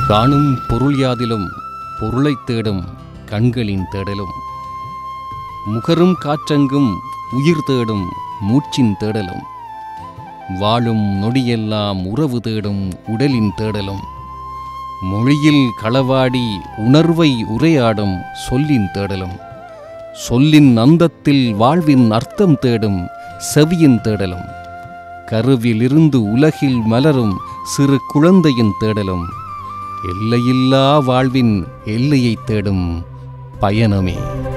காணும் பொருள் யாதிலும் பொருளைத் தேடும் கண்களின் தேடலும் முகரும் காற்றெங்கும் உயிர் தேடும் மூச்சின் தேடலும் வாழும் நொடியெல்லாம் உறவு தேடும் உடலின் தேடலும் மொழியில் களவாடி உணர்வை உரையாடும் சொல்லின் தேடலும் சொல்லின் அந்தத்தில் வாழ்வின் அர்த்தம் தேடும் செவியின் தேடலும் கருவிலிருந்து உலகில் மலரும் சிறு குழந்தையின் தேடலும் எல்லையில்லா வாழ்வின் எல்லையை தேடும் பயணமே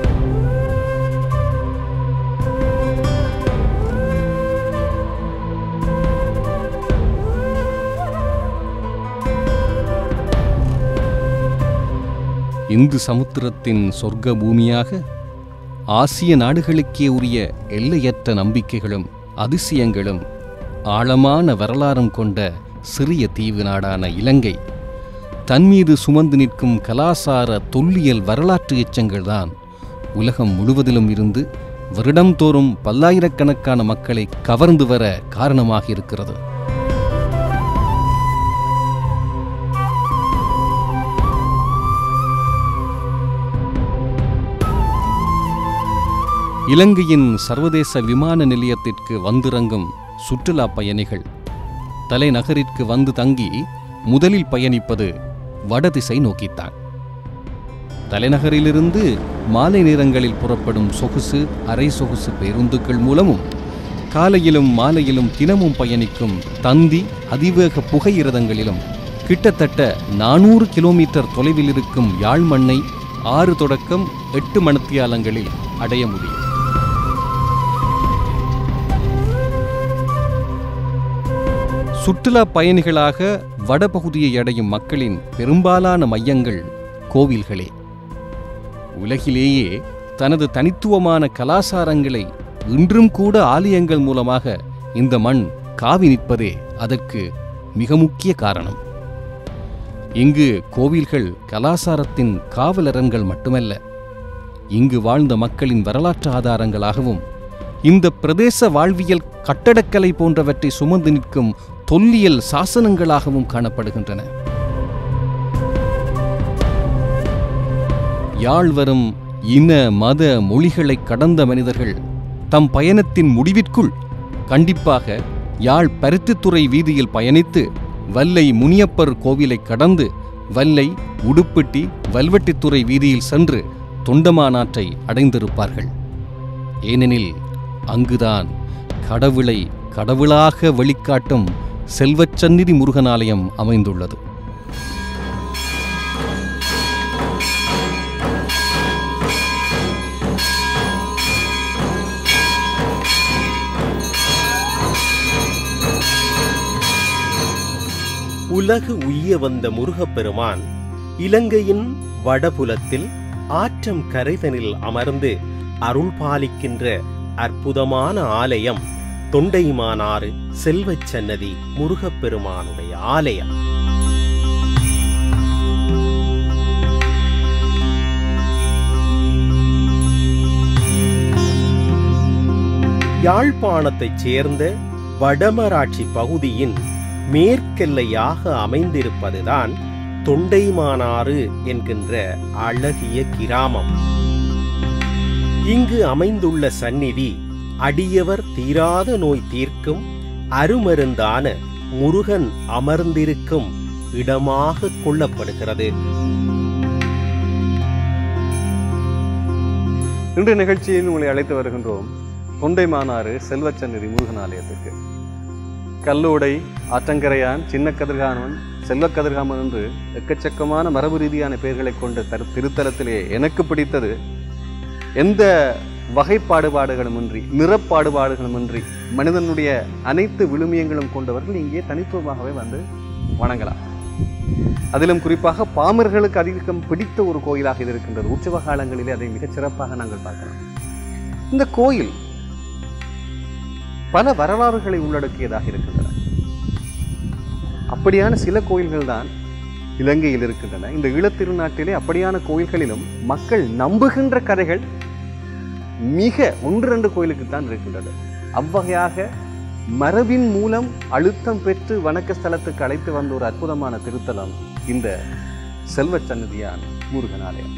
இந்து சமுத்திரத்தின் சொர்க்க பூமியாக ஆசிய நாடுகளுக்கே உரிய எல்லையற்ற நம்பிக்கைகளும் அதிசயங்களும் ஆழமான வரலாறும் கொண்ட சிறிய தீவு நாடான இலங்கை தன்மீது சுமந்து நிற்கும் கலாசார தொல்லியல் வரலாற்று எச்சங்கள்தான் உலகம் முழுவதிலும் இருந்து வருடம்தோறும் பல்லாயிரக்கணக்கான மக்களை கவர்ந்து வர காரணமாக இருக்கிறது இலங்கையின் சர்வதேச விமான நிலையத்திற்கு வந்திறங்கும் சுற்றுலா பயணிகள் தலைநகரிற்கு வந்து தங்கி முதலில் பயணிப்பது வடதிசை நோக்கித்தான் தலைநகரிலிருந்து மாலை நேரங்களில் புறப்படும் சொகுசு அரை சொகுசு பேருந்துகள் மூலமும் காலையிலும் மாலையிலும் தினமும் பயணிக்கும் தந்தி அதிவேக புகையிரதங்களிலும் கிட்டத்தட்ட நானூறு கிலோமீட்டர் தொலைவில் இருக்கும் யாழ் மண்ணை ஆறு தொடக்கம் எட்டு மணத்தியாலங்களில் அடைய முடியும் சுற்றுலா பயணிகளாக வடபகுதியை அடையும் மக்களின் பெரும்பாலான மையங்கள் கோவில்களே உலகிலேயே தனது தனித்துவமான கலாசாரங்களை இன்றும் கூட ஆலயங்கள் மூலமாக இந்த மண் காவி நிற்பதே அதற்கு மிக முக்கிய காரணம் இங்கு கோவில்கள் கலாசாரத்தின் காவலரன்கள் மட்டுமல்ல இங்கு வாழ்ந்த மக்களின் வரலாற்று ஆதாரங்களாகவும் இந்த பிரதேச வாழ்வியல் கட்டடக்கலை போன்றவற்றை சுமந்து நிற்கும் தொல்லியல் சாசனங்களாகவும் காணப்படுகின்றன யாழ் வரும் இன மத மொழிகளை கடந்த மனிதர்கள் தம் பயணத்தின் முடிவிற்குள் கண்டிப்பாக யாழ் பருத்தித்துறை வீதியில் பயணித்து வல்லை முனியப்பர் கோவிலை கடந்து வல்லை உடுப்பிட்டி வல்வெட்டித்துறை வீதியில் சென்று தொண்டமானாற்றை அடைந்திருப்பார்கள் ஏனெனில் அங்குதான் கடவுளை கடவுளாக வெளிக்காட்டும் செல்வச்சந்நிதி முருகனாலயம் அமைந்துள்ளது உலகு உய்ய வந்த முருகப்பெருமான் இலங்கையின் வடபுலத்தில் ஆற்றம் கரைதனில் அமர்ந்து அருள் பாலிக்கின்ற அற்புதமான ஆலயம் தொண்டைமானாறு செல்வச் சன்னதி முருகப்பெருமானுடைய ஆலயம் யாழ்ப்பாணத்தைச் சேர்ந்த வடமராட்சி பகுதியின் மேற்கெல்லையாக அமைந்திருப்பதுதான் தொண்டைமானாறு என்கின்ற அழகிய கிராமம் இங்கு அமைந்துள்ள சந்நிதி அடியவர் தீராத நோய் தீர்க்கும் அருமருந்தான முருகன் அமர்ந்திருக்கும் இடமாக கொள்ளப்படுகிறது இன்று நிகழ்ச்சியில் உங்களை அழைத்து வருகின்றோம் தொண்டைமானாறு செல்வச்சந்நிதி முருகன் ஆலயத்துக்கு கல்லோடை ஆற்றங்கரையான் சின்ன கதிர்காமன் செல்வ கதிர்காமன் என்று எக்கச்சக்கமான மரபு ரீதியான பெயர்களை கொண்ட தரு திருத்தலத்திலே எனக்கு பிடித்தது எந்த வகைப்பாடுபாடுகளுமின்றி நிறப்பாடுபாடுகளுமின்றி மனிதனுடைய அனைத்து விழுமியங்களும் கொண்டவர்கள் இங்கே தனித்துவமாகவே வந்து வணங்கலாம் அதிலும் குறிப்பாக பாமர்களுக்கு அதிகம் பிடித்த ஒரு கோயிலாக இது இருக்கின்றது உற்சவ காலங்களிலே அதை மிகச் சிறப்பாக நாங்கள் பார்க்கலாம் இந்த கோயில் பல வரலாறுகளை உள்ளடக்கியதாக இருக்கின்றன அப்படியான சில கோயில்கள் தான் இலங்கையில் இருக்கின்றன இந்த ஈழத்திருநாட்டிலே அப்படியான கோயில்களிலும் மக்கள் நம்புகின்ற கதைகள் மிக ஒன்று ரெண்டு கோயிலுக்கு தான் இருக்கின்றது அவ்வகையாக மரபின் மூலம் அழுத்தம் பெற்று வணக்க ஸ்தலத்துக்கு அழைத்து வந்த ஒரு அற்புதமான திருத்தலம் இந்த செல்வச் சன்னதியான் முருகன் ஆலயம்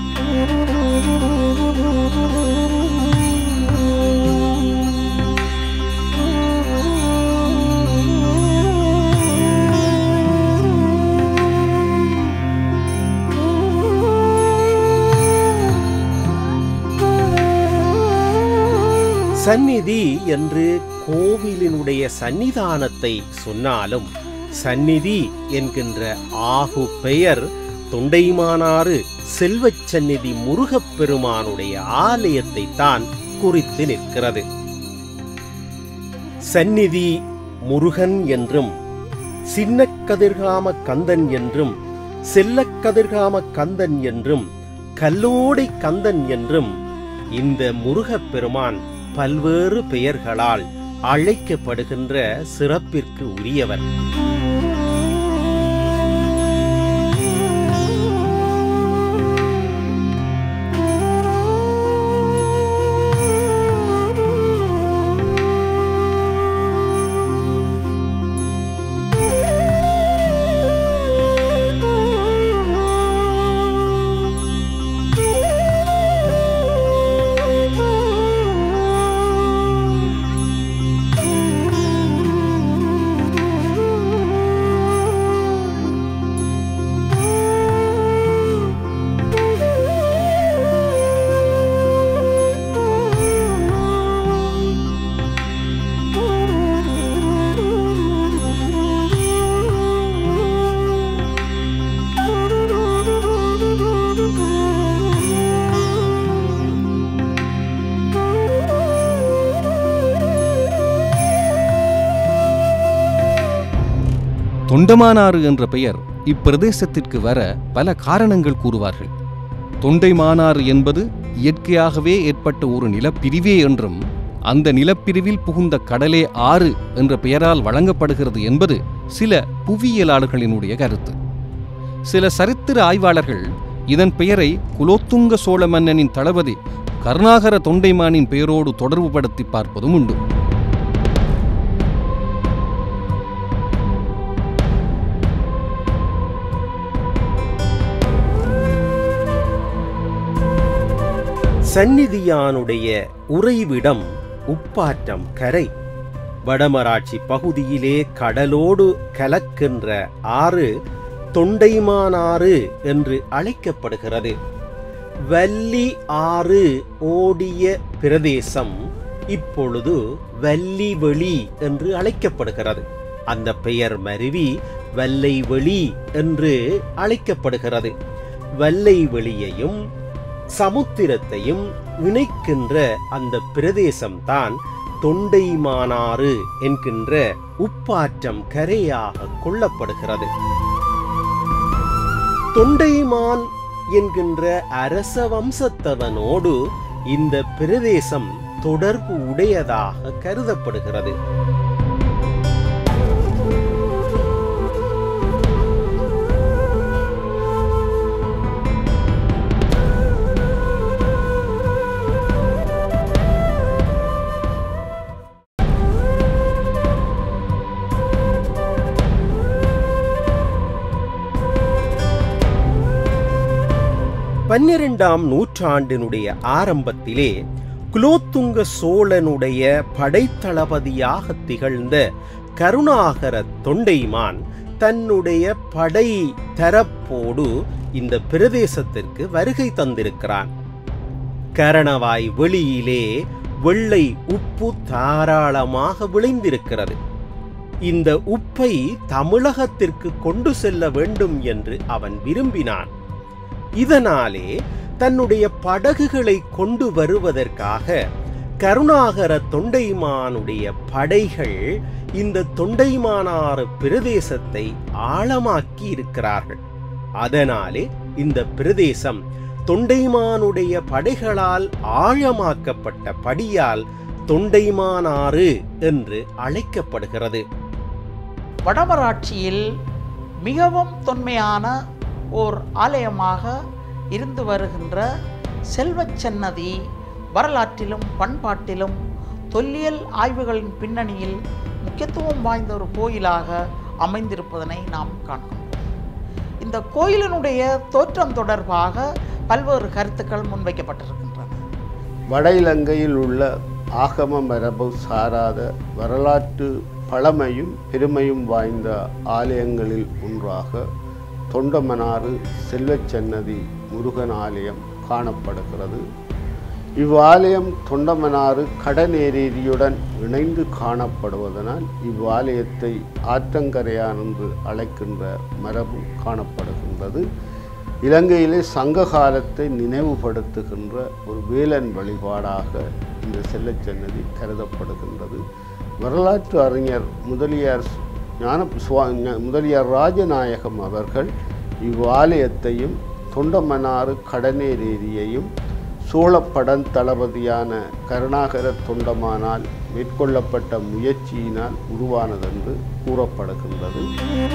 சந்நிதி என்று கோவிலினுடைய சன்னிதானத்தை சொன்னாலும் சந்நிதி என்கின்ற ஆகு பெயர் தொண்டைமானாறு செல்வச் சந்நிதி முருகப் பெருமானுடைய ஆலயத்தை தான் குறித்து நிற்கிறது சந்நிதி முருகன் என்றும் சின்னக் கதிர்காம கந்தன் என்றும் செல்லக் கதிர்காம கந்தன் என்றும் கல்லோடை கந்தன் என்றும் இந்த முருகப் பெருமான் பல்வேறு பெயர்களால் அழைக்கப்படுகின்ற சிறப்பிற்கு உரியவர் தொண்டமானாறு என்ற பெயர் இப்பிரதேசத்திற்கு வர பல காரணங்கள் கூறுவார்கள் தொண்டைமானாறு என்பது இயற்கையாகவே ஏற்பட்ட ஒரு நிலப்பிரிவே என்றும் அந்த நிலப்பிரிவில் புகுந்த கடலே ஆறு என்ற பெயரால் வழங்கப்படுகிறது என்பது சில புவியியலாளர்களினுடைய கருத்து சில சரித்திர ஆய்வாளர்கள் இதன் பெயரை குலோத்துங்க சோழ மன்னனின் தளபதி கருணாகர தொண்டைமானின் பெயரோடு தொடர்புபடுத்தி பார்ப்பதும் உண்டு சந்நிதியானுடைய உறைவிடம் உப்பாற்றம் கரை வடமராட்சி பகுதியிலே கடலோடு கலக்கின்ற ஆறு தொண்டைமானாறு என்று அழைக்கப்படுகிறது வள்ளி ஆறு ஓடிய பிரதேசம் இப்பொழுது வள்ளிவெளி என்று அழைக்கப்படுகிறது அந்த பெயர் மருவி வல்லைவெளி என்று அழைக்கப்படுகிறது வல்லைவெளியையும் சமுத்திரத்தையும் இணைக்கின்ற அந்த பிரதேசம்தான் தொண்டைமானாறு என்கின்ற உப்பாற்றம் கரையாக கொள்ளப்படுகிறது தொண்டைமான் என்கின்ற அரச வம்சத்தவனோடு இந்த பிரதேசம் தொடர்பு உடையதாக கருதப்படுகிறது பன்னிரெண்டாம் நூற்றாண்டினுடைய ஆரம்பத்திலே குலோத்துங்க சோழனுடைய படைத்தளபதியாக திகழ்ந்த கருணாகர தொண்டைமான் தன்னுடைய படை தரப்போடு இந்த பிரதேசத்திற்கு வருகை தந்திருக்கிறான் கரணவாய் வெளியிலே வெள்ளை உப்பு தாராளமாக விளைந்திருக்கிறது இந்த உப்பை தமிழகத்திற்கு கொண்டு செல்ல வேண்டும் என்று அவன் விரும்பினான் இதனாலே தன்னுடைய படகுகளை கொண்டு வருவதற்காக கருணாகர தொண்டைமானுடைய படைகள் இந்த தொண்டைமானாறு பிரதேசத்தை ஆழமாக்கி இருக்கிறார்கள் அதனாலே இந்த பிரதேசம் தொண்டைமானுடைய படைகளால் ஆழமாக்கப்பட்ட படியால் தொண்டைமானாறு என்று அழைக்கப்படுகிறது வடமராட்சியில் மிகவும் தொன்மையான ஓர் ஆலயமாக இருந்து வருகின்ற செல்வச் சன்னதி வரலாற்றிலும் பண்பாட்டிலும் தொல்லியல் ஆய்வுகளின் பின்னணியில் முக்கியத்துவம் வாய்ந்த ஒரு கோயிலாக அமைந்திருப்பதனை நாம் காண்கின்றோம் இந்த கோயிலினுடைய தோற்றம் தொடர்பாக பல்வேறு கருத்துக்கள் முன்வைக்கப்பட்டிருக்கின்றன வட இலங்கையில் உள்ள ஆகம மரபு சாராத வரலாற்று பழமையும் பெருமையும் வாய்ந்த ஆலயங்களில் ஒன்றாக தொண்டமனாறு செல்வச்சன்னதி முருகன் ஆலயம் காணப்படுகிறது இவ்வாலயம் தொண்டமனாறு கடநேரேரியுடன் இணைந்து காணப்படுவதனால் இவ்வாலயத்தை ஆற்றங்கரையான் என்று அழைக்கின்ற மரபு காணப்படுகின்றது இலங்கையிலே சங்க காலத்தை நினைவுபடுத்துகின்ற ஒரு வேலன் வழிபாடாக இந்த செல்லச்சன்னதி கருதப்படுகின்றது வரலாற்று அறிஞர் முதலியார் ஞான சுவா ஞ- முதலியார் ராஜநாயகம் அவர்கள் இவ்வாலயத்தையும் தொண்டமனாறு கடனேரேரியையும் சோழப்படன் தளபதியான கருணாகர தொண்டமானால் மேற்கொள்ளப்பட்ட முயற்சியினால் உருவானதென்று கூறப்படுகின்றது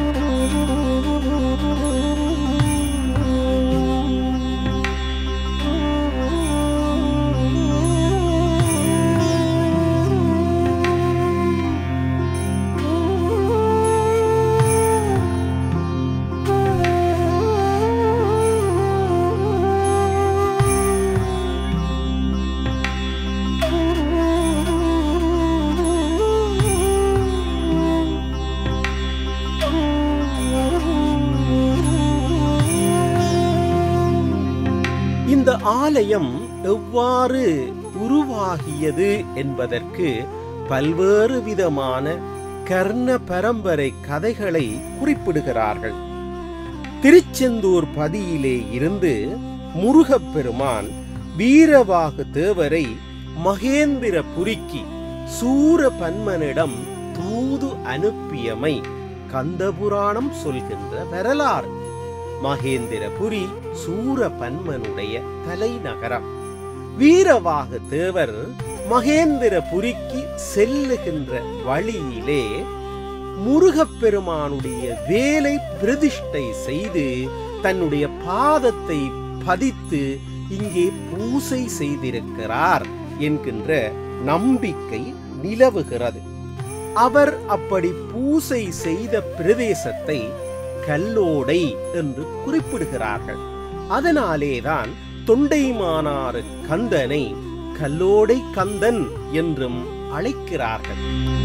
இந்த ஆலயம் எவ்வாறு உருவாகியது என்பதற்கு பல்வேறு விதமான கர்ண பரம்பரை கதைகளை குறிப்பிடுகிறார்கள் திருச்செந்தூர் பதியிலே இருந்து முருகப்பெருமான் வீரவாகு தேவரை மகேந்திரபுரிக்கு சூரபன்மனிடம் தூது அனுப்பியமை கந்தபுராணம் சொல்கின்ற வரலாறு மகேந்திரபுரி சூரபன்மனுடைய தலைநகரம் வீரவாகு தேவர் மகேந்திரபுரிக்கு செல்லுகின்ற வழியிலே முருகப்பெருமானுடைய வேலை பிரதிஷ்டை செய்து தன்னுடைய பாதத்தை பதித்து இங்கே பூசை செய்திருக்கிறார் என்கின்ற நம்பிக்கை நிலவுகிறது அவர் அப்படி பூசை செய்த பிரதேசத்தை கல்லோடை என்று குறிப்பிடுகிறார்கள் அதனாலேதான் தொண்டைமானாறு கந்தனை கல்லோடை கந்தன் என்றும் அழைக்கிறார்கள்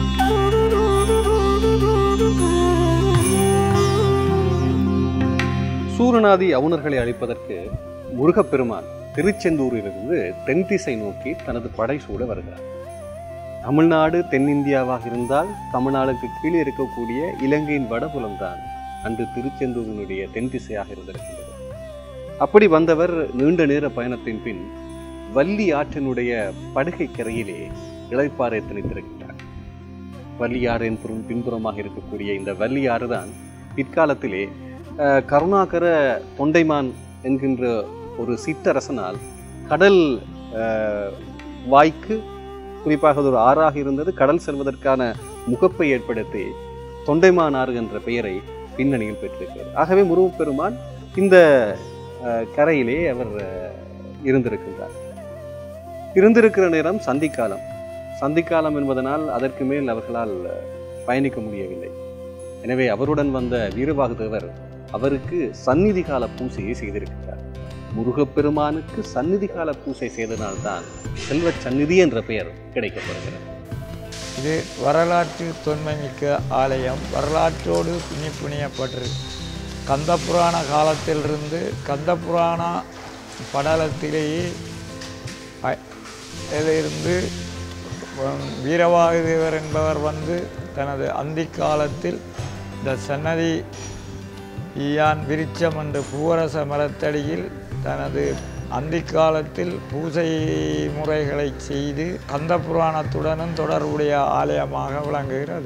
சூரநாதி அவுணர்களை அழிப்பதற்கு முருகப்பெருமான் திருச்செந்தூரிலிருந்து தென் திசை நோக்கி தனது படை சூழ வருகிறார் தமிழ்நாடு தென்னிந்தியாவாக இருந்தால் தமிழ்நாடுக்கு கீழே இருக்கக்கூடிய இலங்கையின் வடபுலம்தான் அன்று திருச்செந்தூரினுடைய தென் திசையாக இருந்திருக்கின்றது அப்படி வந்தவர் நீண்ட நேர பயணத்தின் பின் வள்ளி ஆற்றினுடைய படுகை கரையிலே இளைப்பாறை திணித்திருக்கிறார் வள்ளியாறின் புறம் பின்புறமாக இருக்கக்கூடிய இந்த வள்ளியாறு தான் பிற்காலத்திலே அஹ், கருணாகர தொண்டைமான் என்கின்ற ஒரு சிற்றரசனால் கடல் அஹ், வாய்க்கு குறிப்பாக அது ஒரு ஆறாக இருந்தது கடல் செல்வதற்கான முகப்பை ஏற்படுத்தி தொண்டைமானாறு என்ற பெயரை பின்னணியில் பெற்றிருக்கிறது ஆகவே முருகப்பெருமான் இந்த அஹ், கரையிலே அவர் அஹ், இருந்திருக்கின்றார் இருந்திருக்கிற நேரம் சந்திக்காலம் சந்திக்காலம் என்பதனால் அதற்கு மேல் அவர்களால் அஹ், பயணிக்க முடியவில்லை எனவே அவருடன் வந்த வீரபாகு தேவர் அவருக்கு சந்நிதி கால பூசையை செய்திருக்கிறார் முருகப்பெருமானுக்கு சந்நிதி கால பூசை செய்தனால்தான் செல்வ சந்நிதி என்ற பெயர் கிடைக்கப்படுகிறது இது வரலாற்று தொன்மைமிக்க ஆலயம் வரலாற்றோடு பின்னி பிணையப்பட்டிருக்கு கந்தபுராண காலத்திலிருந்து கந்தபுராண படலத்திலேயே அ- இதிலிருந்து உம், வீரவாகுதேவர் என்பவர் வந்து தனது அந்தி காலத்தில் இந்த சன்னதி ஈயான் விருட்சம் என்ற பூவரச மரத்தடியில் தனது அந்தி காலத்தில் பூஜை முறைகளை செய்து கந்த புராணத்துடனும் தொடர்புடைய ஆலயமாக விளங்குகிறது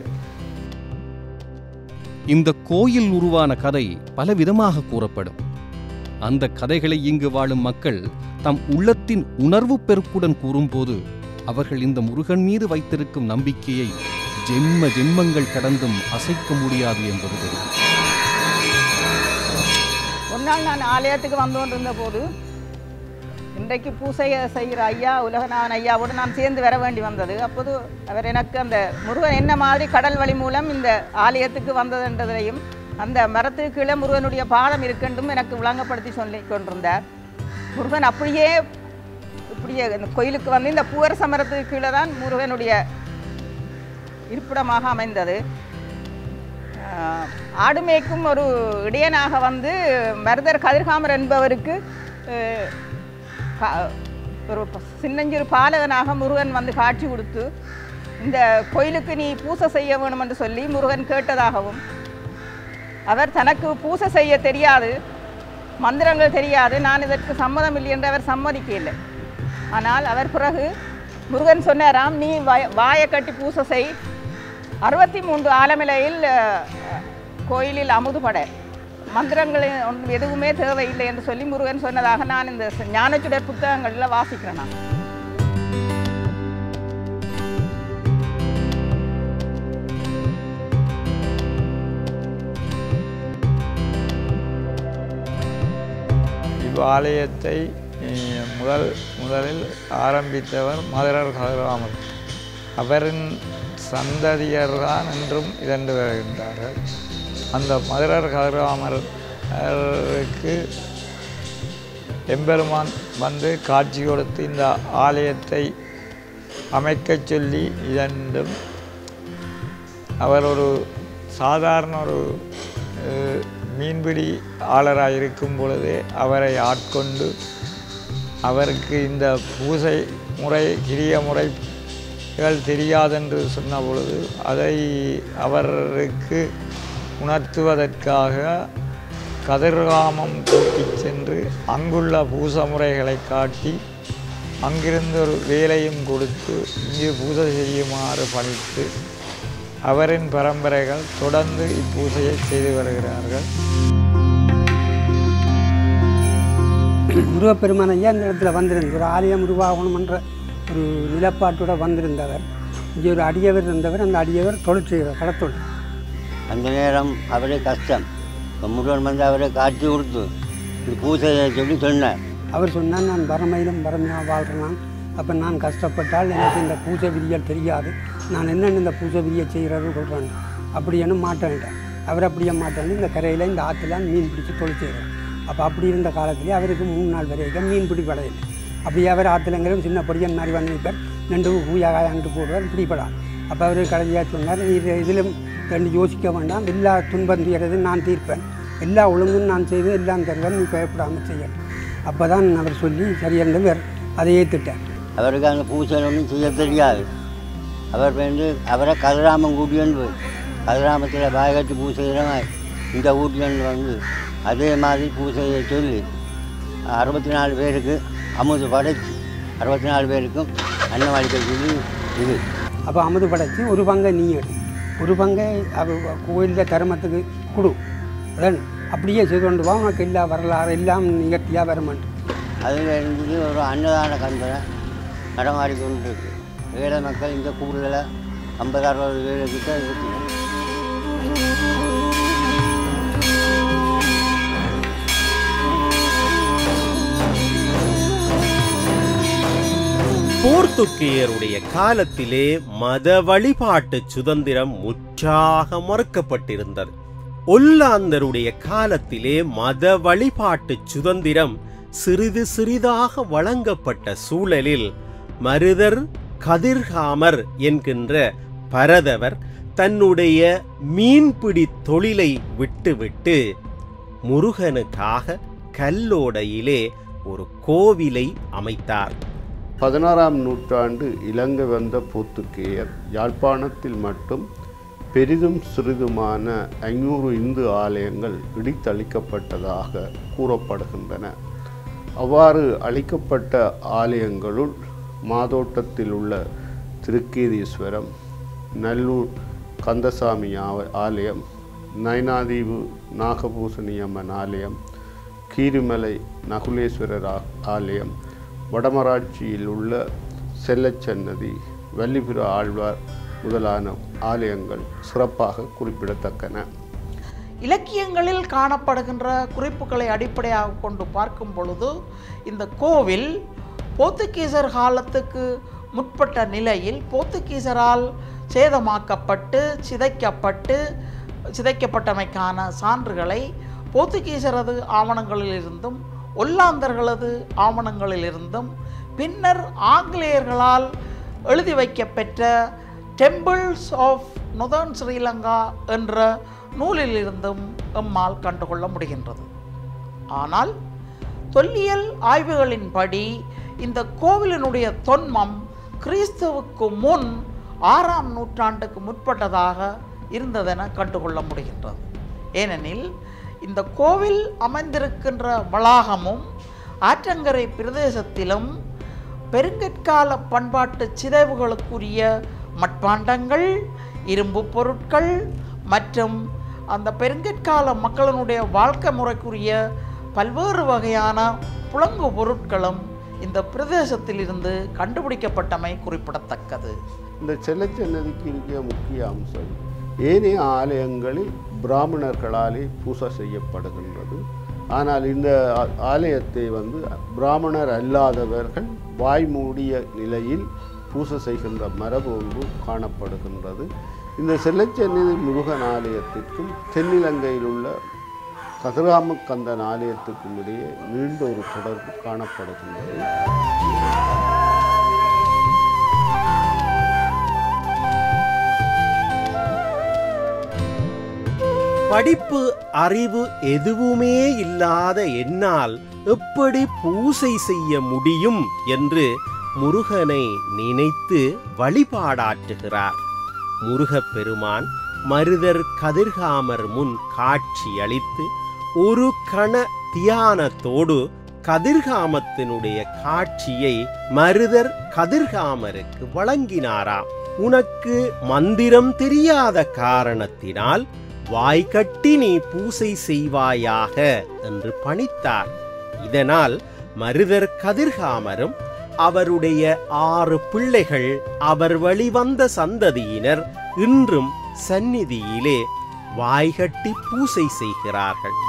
இந்த கோயில் உருவான கதை பலவிதமாக கூறப்படும் அந்த கதைகளை இங்கு வாழும் மக்கள் தம் உள்ளத்தின் உணர்வு பெருக்குடன் கூறும்போது அவர்கள் இந்த முருகன் மீது வைத்திருக்கும் நம்பிக்கையை ஜென்ம ஜென்மங்கள் கடந்தும் அசைக்க முடியாது என்பது தெரியும் ஒரு நாள் நான் ஆலயத்துக்கு வந்து கொண்டிருந்த போது இன்றைக்கு பூசை செய்கிற ஐயா உலகநாதன் ஐயாவோடு நான் சேர்ந்து வர வேண்டி வந்தது அப்போது அவர் எனக்கு அந்த முருகன் என்ன மாதிரி கடல் வழி மூலம் இந்த ஆலயத்துக்கு வந்ததுன்றதையும் அந்த மரத்துக்கு கீழே முருகனுடைய பாதம் இருக்கென்றும் எனக்கு விளங்கப்படுத்தி சொல்லி கொண்டிருந்தார் முருகன் அப்படியே இப்படியே இந்த கோயிலுக்கு வந்து இந்த பூவரச மரத்துக்கு கீழே தான் முருகனுடைய இருப்பிடமாக அமைந்தது ஆஹ், ஆடு மேய்க்கும் ஒரு இடையனாக வந்து மருதர் கதிர்காமர் என்பவருக்கு ஆஹ், கா- ஒரு ப- சின்னஞ்சிறு பாலகனாக முருகன் வந்து காட்சி கொடுத்து இந்த கோயிலுக்கு நீ பூசை செய்ய வேணும் என்று சொல்லி முருகன் கேட்டதாகவும் அவர் தனக்கு பூசை செய்ய தெரியாது மந்திரங்கள் தெரியாது நான் இதற்கு சம்மதம் இல்லை என்று அவர் சம்மதிக்கவில்லை ஆனால் அவர் பிறகு முருகன் சொன்னாராம் நீ வாய வாயை கட்டி பூசை செய் அறுபத்தி மூன்று ஆலமிலையில் அஹ், கோயிலில் அமுதுபட மந்திரங்கள் ஒன்றும் எதுவுமே தேவையில்லை என்று சொல்லி முருகன் சொன்னதாக நான் இந்த ஞானச்சுடர் புத்தகங்களில் வாசிக்கிறேன் நான் இவ்வாலயத்தை அஹ், முதல் முதலில் ஆரம்பித்தவர் மதுரர் கதிராமர் அவரின் சந்ததியர் தான் என்றும் இரண்டு வருகின்றார்கள் அந்த மதுரர் கதிராமருக்கு எம்பெருமான் வந்து காட்சி கொடுத்து இந்த ஆலயத்தை அமைக்கச் சொல்லி இரண்டும் அவர் ஒரு சாதாரண ஒரு அஹ், மீன்பிடி ஆளராக இருக்கும் பொழுதே அவரை ஆட்கொண்டு அவருக்கு இந்த பூசை முறை கிரிய முறைகள் தெரியாதென்று சொன்ன பொழுது அதை அவருக்கு உணர்த்துவதற்காக கதிர்காமம் கூட்டிச் சென்று அங்குள்ள பூச முறைகளை காட்டி அங்கிருந்து ஒரு வேலையும் கொடுத்து இங்கு பூஜை செய்யுமாறு பணித்து அவரின் பரம்பரைகள் தொடர்ந்து இப்பூஜையை செய்து வருகிறார்கள் முருகப்பெருமான் ஐயா இந்த இடத்துல வந்திருந்த ஒரு ஆலயம் உருவாகணுமென்ற ஒரு நிலப்பாட்டோட வந்திருந்தவர் இங்கே ஒரு அடியவர் இருந்தவர் அந்த அடியவர் தொழில் செய்கிறார் கடத்தொழில் அந்த நேரம் அவரே கஷ்டம் இப்போ முருகன் வந்து அவரை காட்சி கொடுத்து இது பூசையை சொல்லி சொன்னார் அவர் சொன்னார் நான் வறுமையிலும் வறுமையாக வாழ்கிறேன் அப்போ நான் கஷ்டப்பட்டால் எனக்கு இந்த பூஜை விதிகள் தெரியாது நான் என்னென்ன இந்த பூஜை விதியை செய்கிறது சொல்கிறேன் அப்படி என்ன மாட்டேன்ட்டேன் அவர் அப்படியே மாட்டேன் இந்த கரையில் இந்த ஆற்றுல மீன் பிடிச்சி தொழில் செய்கிறார் அப்போ அப்படி இருந்த காலத்திலே அவருக்கு மூணு நாள் வரைக்கும் மீன் பிடி படையில்லை அப்படியே அவர் ஆற்றுலங்கிறதும் சின்ன பொடியன் மாதிரி வந்து நிற்பார் ரெண்டு ஊயாக அங்கிட்டு போடுவார் பிடிப்படார் அப்போ அவர் கடைசியாக சொன்னார் இது இதிலும் ரெண்டு யோசிக்க வேண்டாம் எல்லா துன்பம் தீர்றது நான் தீர்ப்பேன் எல்லா ஒழுங்கும் நான் செய்து எல்லாம் தருவேன் நீ பயப்படாமல் செய்யணும் அப்போ தான் அவர் சொல்லி சரியென்றவர் அதை ஏற்றுட்டார் அவருக்கு அந்த பூசை ஒன்றும் செய்ய தெரியாது அவர் வந்து அவரை கதிராமம் கூட்டியண்டு கதிராமத்தில் பாயகட்டு பூசையிடம் இந்த ஊட்டியண்டு வந்து அதே மாதிரி பூசையை சொல்லி அறுபத்தி நாலு பேருக்கு அமுது படைச்சு அறுபத்தி நாலு பேருக்கும் அன்னம் அளிக்க சொல்லி இது அப்போ அமுது படைச்சு ஒரு பங்கை நீ எடு ஒரு பங்கை அவ கோயிலில் தர்மத்துக்கு கொடு அதான் அப்படியே செய்து கொண்டு வா உனக்கு எல்லா வரலாறு எல்லாம் நிகழ்த்தியாக வரமாட்டேன் அதில் இருந்து ஒரு அன்னதான கந்தனை நடமாடி கொண்டு இருக்கு ஏழை மக்கள் இந்த கூடுதலாக ஐம்பது அறுபது பேர் கிட்ட இருக்கு போர்த்துக்கேயருடைய காலத்திலே மத வழிபாட்டு சுதந்திரம் முற்றாக மறுக்கப்பட்டிருந்தது ஒல்லாந்தருடைய காலத்திலே மத வழிபாட்டு சுதந்திரம் சிறிது சிறிதாக வழங்கப்பட்ட சூழலில் மருதர் கதிர்காமர் என்கின்ற பரதவர் தன்னுடைய மீன்பிடி தொழிலை விட்டுவிட்டு முருகனுக்காக கல்லோடையிலே ஒரு கோவிலை அமைத்தார் பதினாறாம் நூற்றாண்டு இலங்கை வந்த போத்துக்கேயர் யாழ்ப்பாணத்தில் மட்டும் பெரிதும் சிறிதுமான ஐநூறு இந்து ஆலயங்கள் இடித்தளிக்கப்பட்டதாக கூறப்படுகின்றன அவ்வாறு அளிக்கப்பட்ட ஆலயங்களுள் மாதோட்டத்தில் உள்ள திருக்கேதீஸ்வரம் நல்லூர் கந்தசாமி ஆவ- ஆலயம் நயனாதீவு நாகபூசணியம்மன் ஆலயம் கீரிமலை நகுலேஸ்வரர் ஆ- ஆலயம் வடமராட்சியில் உள்ள செல்லச்சன்னதி வள்ளிபுர ஆழ்வார் முதலான ஆலயங்கள் சிறப்பாக குறிப்பிடத்தக்கன இலக்கியங்களில் காணப்படுகின்ற குறிப்புகளை அடிப்படையாக கொண்டு பார்க்கும் பொழுது இந்த கோவில் போர்த்துகீசர் காலத்துக்கு முற்பட்ட நிலையில் போர்த்துகீசரால் சேதமாக்கப்பட்டு சிதைக்கப்பட்டு சிதைக்கப்பட்டமைக்கான சான்றுகளை போர்த்துகீசரது ஆவணங்களிலிருந்தும் ஒல்லாந்தர்களது ஆவணங்களிலிருந்தும் பின்னர் ஆங்கிலேயர்களால் எழுதி வைக்கப்பெற்ற டெம்பிள்ஸ் ஆஃப் நொதர்ன் ஸ்ரீலங்கா என்ற நூலிலிருந்தும் எம்மால் கண்டுகொள்ள முடிகின்றது ஆனால் தொல்லியல் ஆய்வுகளின்படி இந்த கோவிலினுடைய தொன்மம் கிறிஸ்துவுக்கு முன் ஆறாம் நூற்றாண்டுக்கு முற்பட்டதாக இருந்ததென கண்டுகொள்ள முடிகின்றது ஏனெனில் இந்த கோவில் அமைந்திருக்கின்ற வளாகமும் ஆற்றங்கரை பிரதேசத்திலும் பெருங்கற்கால பண்பாட்டு சிதைவுகளுக்குரிய மட்பாண்டங்கள் இரும்பு பொருட்கள் மற்றும் அந்த பெருங்கற்கால மக்களினுடைய வாழ்க்கை முறைக்குரிய பல்வேறு வகையான புழங்கு பொருட்களும் இந்த பிரதேசத்திலிருந்து கண்டுபிடிக்கப்பட்டமை குறிப்பிடத்தக்கது இந்த செல்லச்சன்னதிக்கு இருக்கிற முக்கிய அம்சம் ஏனைய ஆலயங்களில் பிராமணர்களாலே பூசை செய்யப்படுகின்றது ஆனால் இந்த ஆ- ஆலயத்தை வந்து பிராமணர் அல்லாதவர்கள் வாய் மூடிய நிலையில் பூசை செய்கின்ற மரபு ஒன்று காணப்படுகின்றது இந்த செல்லச்சன்னதி முருகன் ஆலயத்திற்கும் தென்னிலங்கையில் உள்ள கதிராமக்கந்தன் ஆலயத்துக்கும் இடையே நீண்ட ஒரு தொடர்பு காணப்படுகின்றது படிப்பு அறிவு எதுவுமே இல்லாத என்னால் எப்படி பூசை செய்ய முடியும் என்று முருகனை நினைத்து வழிபாடாற்றுகிறார் முருகப்பெருமான் மருதர் கதிர்காமர் முன் காட்சி அளித்து ஒரு கண தியானத்தோடு கதிர்காமத்தினுடைய காட்சியை மருதர் கதிர்காமருக்கு வழங்கினாராம் உனக்கு மந்திரம் தெரியாத காரணத்தினால் வாய்கட்டி நீ பூசை செய்வாயாக என்று பணித்தார் இதனால் மருதர் கதிர்காமரும் அவருடைய ஆறு பிள்ளைகள் அவர் வழிவந்த சந்ததியினர் இன்றும் சந்நிதியிலே வாய்கட்டி பூசை செய்கிறார்கள்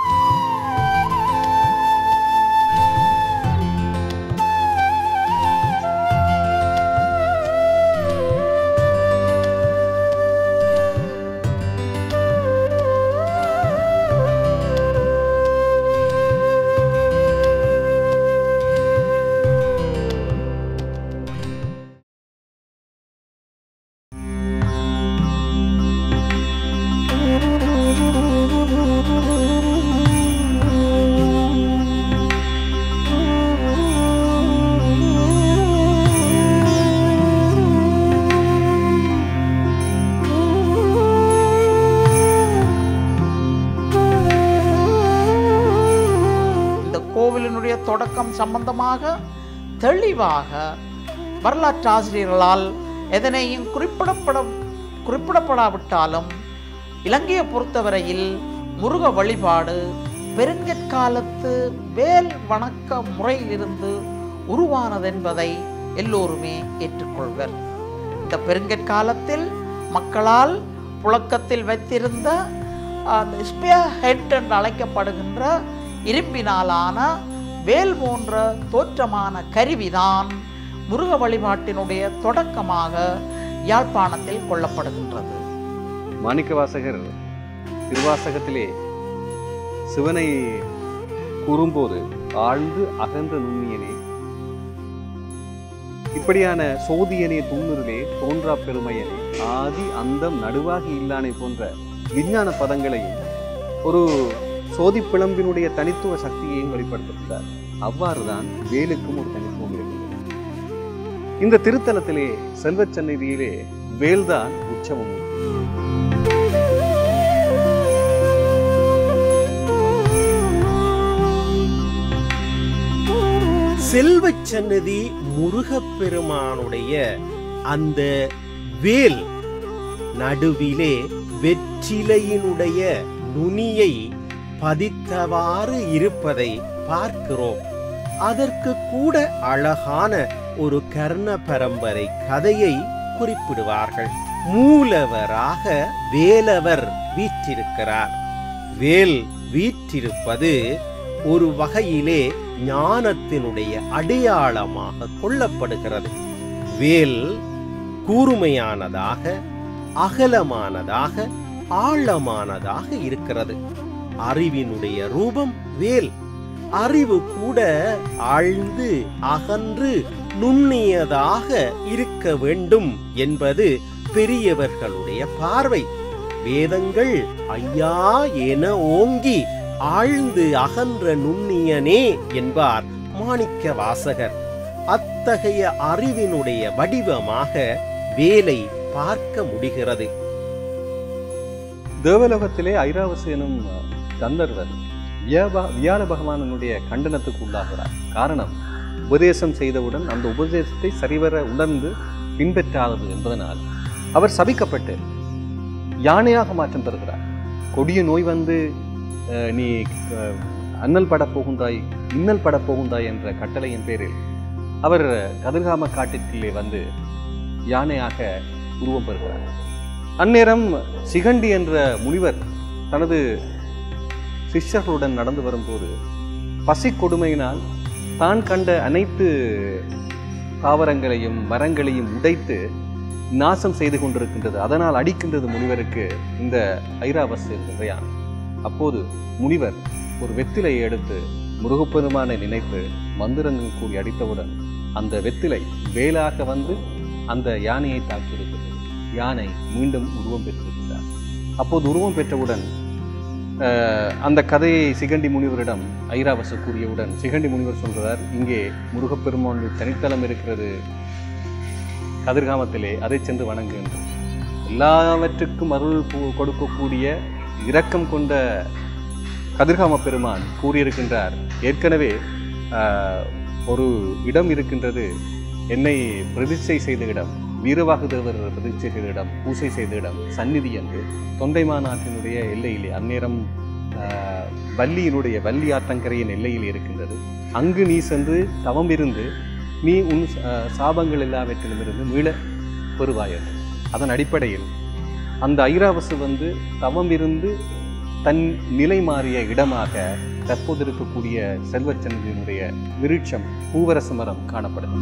இந்த கோவிலினுடைய தொடக்கம் சம்பந்தமாக தெளிவாக வரலாற்று ஆசிரியர்களால் எதனையும் குறிப்பிடப்பட குறிப்பிடப்படாவிட்டாலும் இலங்கையை பொறுத்தவரையில் முருக வழிபாடு பெருங்கற்காலத்து வேல் வணக்க முறையிலிருந்து உருவானதென்பதை எல்லோருமே ஏற்றுக்கொள்வர் இந்த பெருங்கற்காலத்தில் மக்களால் புழக்கத்தில் வைத்திருந்த அந்த ஸ்பியர் ஹெட் என்று அழைக்கப்படுகின்ற இரும்பினாலான வேல் போன்ற தோற்றமான கருவிதான் முருக வழிபாட்டினுடைய தொடக்கமாக யாழ்ப்பாணத்தில் கொள்ளப்படுகின்றது மாணிக்கவாசகர் திருவாசகத்திலே சிவனை கூறும்போது ஆழ்ந்து அகன்ற நுண்ணியனே இப்படியான சோதியனே துண்ணுருளே தோன்றா பெருமையனே ஆதி அந்தம் நடுவாகி இல்லானை போன்ற விஞ்ஞான பதங்களையும் ஒரு சோதி பிளம்பினுடைய தனித்துவ சக்தியையும் வெளிப்படுத்துகிறார் அவ்வாறுதான் வேலுக்கும் ஒரு தனித்துவம் இருக்கிறது இந்த திருத்தலத்திலே செல்வச் சந்நிதியிலே வேல்தான் உற்சவம் செல்வச் சன்னதி முருகப்பெருமானுடைய அந்த வேல் நடுவிலே வெற்றிலையினுடைய நுனியை பதித்தவாறு இருப்பதை பார்க்கிறோம் அதற்கு கூட அழகான ஒரு கர்ண பரம்பரை கதையை குறிப்பிடுவார்கள் மூலவராக வேலவர் வீற்றிருக்கிறார் வேல் வீற்றிருப்பது ஒரு வகையிலே ஞானத்தினுடைய அடையாளமாக கொள்ளப்படுகிறது வேல் கூர்மையானதாக அகலமானதாக ஆழமானதாக இருக்கிறது அறிவினுடைய ரூபம் வேல் அறிவு கூட ஆழ்ந்து அகன்று நுண்ணியதாக இருக்க வேண்டும் என்பது பெரியவர்களுடைய பார்வை வேதங்கள் ஐயா என ஓங்கி ஆழ்ந்து அகன்ற நுண்ணியனே என்பார் மாணிக்க வாசகர் அத்தகைய அறிவினுடைய வடிவமாக வேலை பார்க்க முடிகிறது தேவலோகத்திலே ஐராவசு எனும் கந்தர்வர் வியாப- வியாழ பகவானனுடைய கண்டனத்துக்கு உள்ளாகிறார் காரணம் உபதேசம் செய்தவுடன் அந்த உபதேசத்தை சரிவர உணர்ந்து பின்பற்றாதது என்பதனால் அவர் சபிக்கப்பட்டு யானையாக மாற்றம் பெறுகிறார் கொடிய நோய் வந்து அஹ், நீ அஹ், அண்ணல் படப் போகுந்தாய் இன்னல் படப் போகுந்தாய் என்ற கட்டளையின் பேரில் அவர் கதிர்காம காட்டிற்குள்ளே வந்து யானையாக உருவம் பெறுகிறார் அந்நேரம் சிகண்டி என்ற முனிவர் தனது சிஷ்யர்களுடன் நடந்து வரும்போது பசி கொடுமையினால் தான் கண்ட அனைத்து தாவரங்களையும் மரங்களையும் உடைத்து நாசம் செய்து கொண்டிருக்கின்றது அதனால் அடிக்கின்றது முனிவருக்கு இந்த ஐராவஸ் என்கின்ற யானை அப்போது முனிவர் ஒரு வெத்திலையை எடுத்து முருகப்பெருமானை நினைத்து மந்திரங்கள் கூறி அடித்தவுடன் அந்த வெத்திலை வேலாக வந்து அந்த யானையை தாக்கியிருக்கிறது யானை மீண்டும் உருவம் பெற்றிருக்கிறார் அப்போது உருவம் பெற்றவுடன் அஹ், அந்த கதையை சிகண்டி முனிவரிடம் ஐராவசு கூறியவுடன் சிகண்டி முனிவர் சொல்கிறார் இங்கே முருகப்பெருமானுடைய தனித்தலம் இருக்கிறது கதிர்காமத்திலே அதை சென்று வணங்கு என்று எல்லாவற்றுக்கும் அருள் பு- கொடுக்கக்கூடிய இரக்கம் கொண்ட கதிர்காம பெருமான் கூறியிருக்கின்றார் ஏற்கனவே ஆஹ், ஒரு இடம் இருக்கின்றது என்னை பிரதிஷ்டை செய்த இடம் வீரவாகுதேவர் பிரதிஷ்டை செய்த இடம் பூசை செய்த இடம் சந்நிதி என்று தொண்டைமா நாட்டினுடைய எல்லையிலே அந்நேரம் ஆஹ், வள்ளியினுடைய வள்ளி ஆற்றங்கரையின் எல்லையில் இருக்கின்றது அங்கு நீ சென்று தவம் இருந்து நீ உன் ஆஹ், சாபங்கள் எல்லாவற்றிலும் இருந்து மீள பெறுவாய் என்று. அதன் அடிப்படையில் அந்த ஐராவசு வந்து தவம் இருந்து தன் நிலை மாறிய இடமாக தற்போது இருக்கக்கூடிய செல்வச்சந்தினுடைய விருட்சம் பூவரச மரம் காணப்படுது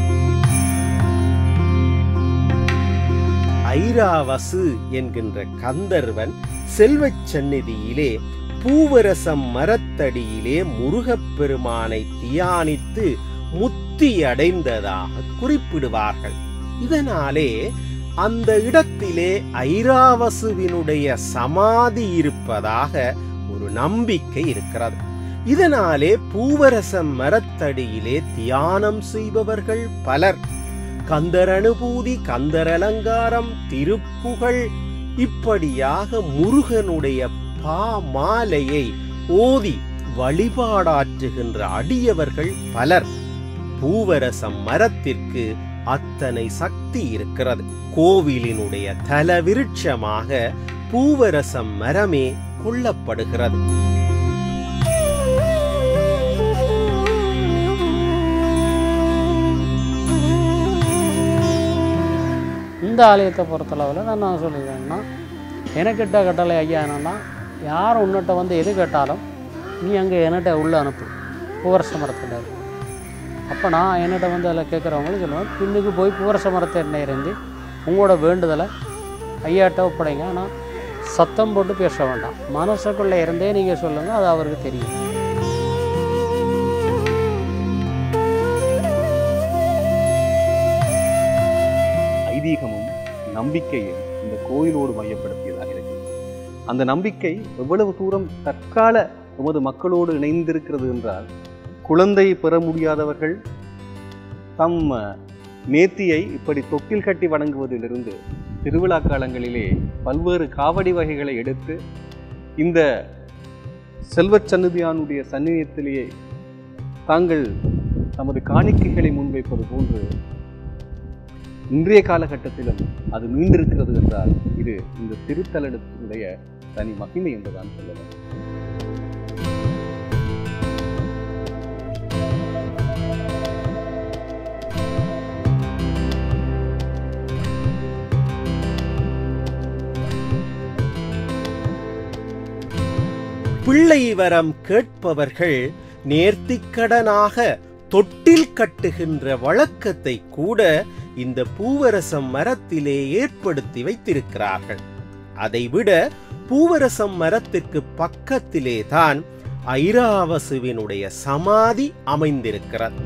ஐராவசு என்கின்ற கந்தர்வன் செல்வச் சந்நிதியிலே பூவரசம் மரத்தடியிலே முருகப்பெருமானை தியானித்து முத்தி அடைந்ததாக குறிப்பிடுவார்கள் இதனாலே அந்த இடத்திலே ஐராவசுவினுடைய சமாதி இருப்பதாக ஒரு நம்பிக்கை இருக்கிறது இதனாலே பூவரசம் மரத்தடியிலே தியானம் செய்பவர்கள் பலர் கந்தர் அனுபூதி கந்தர் அலங்காரம் திருப்புகழ் இப்படியாக முருகனுடைய பா மாலையை ஓதி வழிபாடாற்றுகின்ற அடியவர்கள் பலர் பூவரசம் மரத்திற்கு அத்தனை சக்தி இருக்கிறது கோவிலினுடைய தல விருட்சமாக பூவரசம் மரமே கொள்ளப்படுகிறது இந்த ஆலயத்தை பொறுத்தளவில் நான் நான் சொல்லிடுறேன்னா எனக்கிட்ட கட்டளை ஐயா என்னென்னா யார் உன்னிட்ட வந்து எது கேட்டாலும் நீ அங்கே என்னட்ட உள்ளே அனுப்பு பூவரச மரத்தில் அப்போ நான் என்னிட்ட வந்து அதில் கேட்குறவங்களும் சொல்லுவேன் பின்னுக்கு போய் பூவரச மரத்தை என்ன இருந்து உங்களோட வேண்டுதலை ஐயாட்ட ஒப்படைங்க ஆனால் சத்தம் போட்டு பேச வேண்டாம் மனசுக்குள்ளே இருந்தே நீங்கள் சொல்லுங்கள் அது அவருக்கு தெரியும் ஐதீகமும் நம்பிக்கையும் இந்த கோயிலோடு மையப்படுத்தியதாக இருக்கிறது அந்த நம்பிக்கை எவ்வளவு தூரம் தற்கால எமது மக்களோடு இணைந்திருக்கிறது என்றால் குழந்தை பெற முடியாதவர்கள் தம் நேர்த்தியை இப்படி தொட்டில் கட்டி வணங்குவதிலிருந்து திருவிழா காலங்களிலே பல்வேறு காவடி வகைகளை எடுத்து இந்த செல்வச் சந்நிதியானுடைய சந்நிதியத்திலேயே தாங்கள் தமது காணிக்கைகளை முன்வைப்பது போன்று இன்றைய காலகட்டத்திலும் அது மீண்டிருக்கிறது என்றால் இது இந்த திருத்தலத்தினுடைய தனி மகிமை என்றுதான் சொல்லலாம் பிள்ளை வரம் கேட்பவர்கள் நேர்த்திக்கடனாக தொட்டில் கட்டுகின்ற வழக்கத்தை கூட இந்த பூவரசம் மரத்திலே ஏற்படுத்தி வைத்திருக்கிறார்கள் அதைவிட பூவரசம் மரத்திற்கு பக்கத்திலே தான் ஐராவசுவினுடைய சமாதி அமைந்திருக்கிறது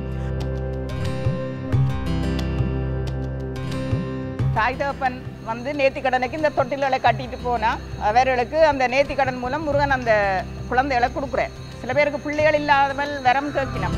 தாய் தகப்பன் வந்து நேர்த்திக்கடனுக்கு இந்த தொட்டில்களை கட்டிட்டு போனா அவர்களுக்கு அந்த நேர்த்திக்கடன் மூலம் முருகன் அந்த குழந்தைகளை கொடுக்குறேன் சில பேருக்கு பிள்ளைகள் இல்லாதவள் வரம் கேட்கினோம்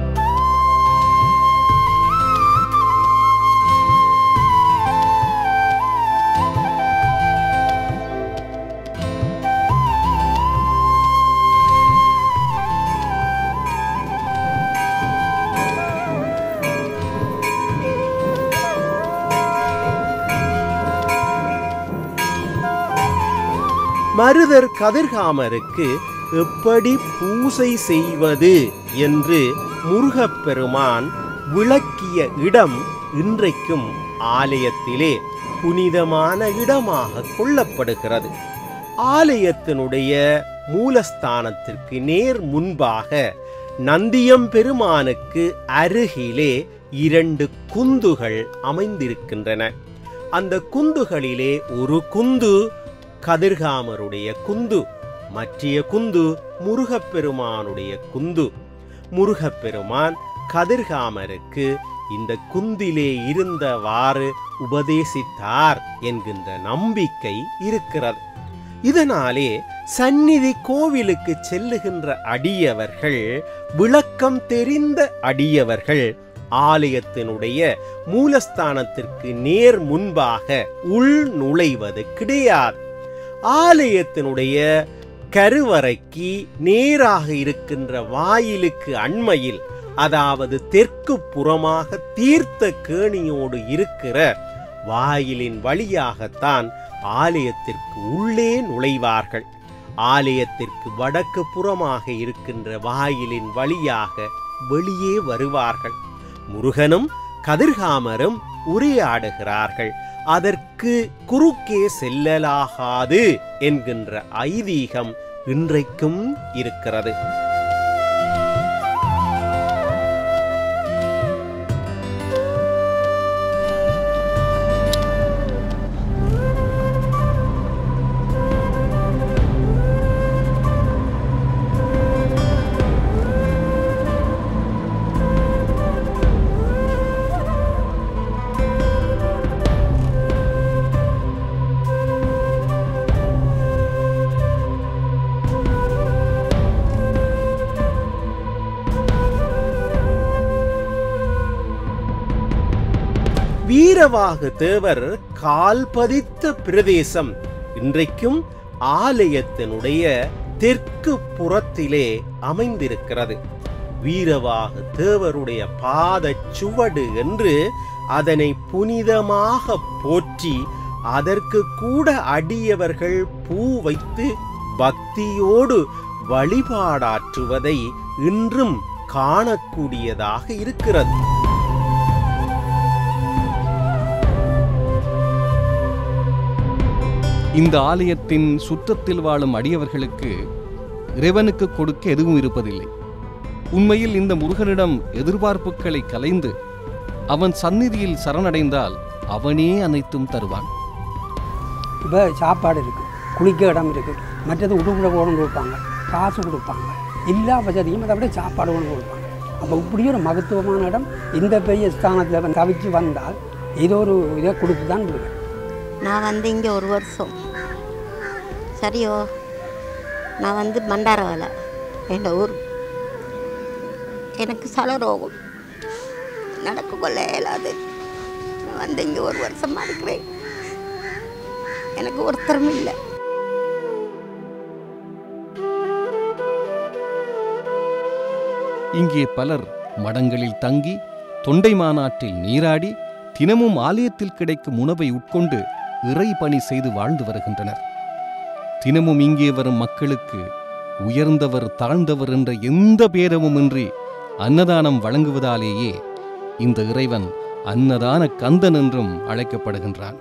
மருதர் கதிர்காமருக்கு எப்படி பூசை செய்வது என்று முருகப்பெருமான் விளக்கிய இடம் இன்றைக்கும் ஆலயத்திலே புனிதமான இடமாக கொள்ளப்படுகிறது ஆலயத்தினுடைய மூலஸ்தானத்திற்கு நேர் முன்பாக நந்தியம் பெருமானுக்கு அருகிலே இரண்டு குந்துகள் அமைந்திருக்கின்றன அந்த குந்துகளிலே ஒரு குந்து கதிர்காமருடைய குந்து மற்றிய குந்து முருகப்பெருமானுடைய குந்து முருகப்பெருமான் கதிர்காமருக்கு இந்த குந்திலே இருந்தவாறு உபதேசித்தார் என்கின்ற நம்பிக்கை இருக்கிறது இதனாலே சந்நிதி கோவிலுக்கு செல்லுகின்ற அடியவர்கள் விளக்கம் தெரிந்த அடியவர்கள் ஆலயத்தினுடைய மூலஸ்தானத்திற்கு நேர் முன்பாக உள் நுழைவது கிடையாது ஆலயத்தினுடைய கருவறைக்கு நேராக இருக்கின்ற வாயிலுக்கு அண்மையில் அதாவது தெற்கு புறமாக தீர்த்த கேணியோடு இருக்கிற வாயிலின் வழியாகத்தான் ஆலயத்திற்கு உள்ளே நுழைவார்கள் ஆலயத்திற்கு வடக்கு புறமாக இருக்கின்ற வாயிலின் வழியாக வெளியே வருவார்கள் முருகனும் கதிர்காமரும் உரையாடுகிறார்கள் அதற்கு குறுக்கே செல்லலாகாது என்கின்ற ஐதீகம் இன்றைக்கும் இருக்கிறது வீரவாகு தேவர் கால் பதித்த பிரதேசம் இன்றைக்கும் ஆலயத்தினுடைய தெற்கு புறத்திலே அமைந்திருக்கிறது வீரவாகு தேவருடைய பாதச் சுவடு என்று அதனை புனிதமாக போற்றி அதற்கு கூட அடியவர்கள் பூ வைத்து பக்தியோடு வழிபாடாற்றுவதை இன்றும் காணக்கூடியதாக இருக்கிறது இந்த ஆலயத்தின் சுற்றத்தில் வாழும் அடியவர்களுக்கு இறைவனுக்கு கொடுக்க எதுவும் இருப்பதில்லை உண்மையில் இந்த முருகனிடம் எதிர்பார்ப்புகளை கலைந்து அவன் சந்நிதியில் சரணடைந்தால் அவனே அனைத்தும் தருவான் இப்போ சாப்பாடு இருக்குது குளிக்க இடம் இருக்குது மற்றது உடுப்புட கொண்டு கொடுப்பாங்க காசு கொடுப்பாங்க எல்லா வசதியும் அதை விட சாப்பாடு கொண்டு கொடுப்பாங்க அப்போ இப்படி ஒரு மகத்துவமான இடம் இந்த பெரிய ஸ்தானத்தில் தவிச்சு வந்தால் ஏதோ ஒரு இதை கொடுத்து தான் விடுவேன் நான் வந்து இங்கே ஒரு வருஷம் சரியோ நான் வந்து மண்டாரவாலை என் ஊர் எனக்கு சல ரோகம் நடக்க கொள்ள இயலாது நான் வந்து இங்கே ஒரு வருஷமாக இருக்கிறேன் எனக்கு ஒருத்தரும் இல்லை இங்கே பலர் மடங்களில் தங்கி தொண்டை மாநாட்டில் நீராடி தினமும் ஆலயத்தில் கிடைக்கும் உணவை உட்கொண்டு இறை பணி செய்து வாழ்ந்து வருகின்றனர் தினமும் இங்கே வரும் மக்களுக்கு உயர்ந்தவர் தாழ்ந்தவர் என்ற எந்த பேதமும் இன்றி அன்னதானம் வழங்குவதாலேயே இந்த இறைவன் அன்னதான கந்தன் என்றும் அழைக்கப்படுகின்றான்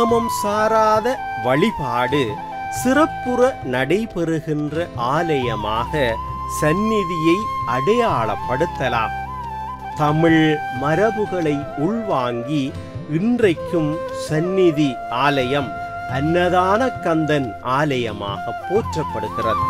ஆகமம் சாராத வழிபாடு சிறப்புற நடைபெறுகின்ற ஆலயமாக சந்நிதியை அடையாளப்படுத்தலாம் தமிழ் மரபுகளை உள்வாங்கி இன்றைக்கும் சந்நிதி ஆலயம் அன்னதான கந்தன் ஆலயமாக போற்றப்படுகிறது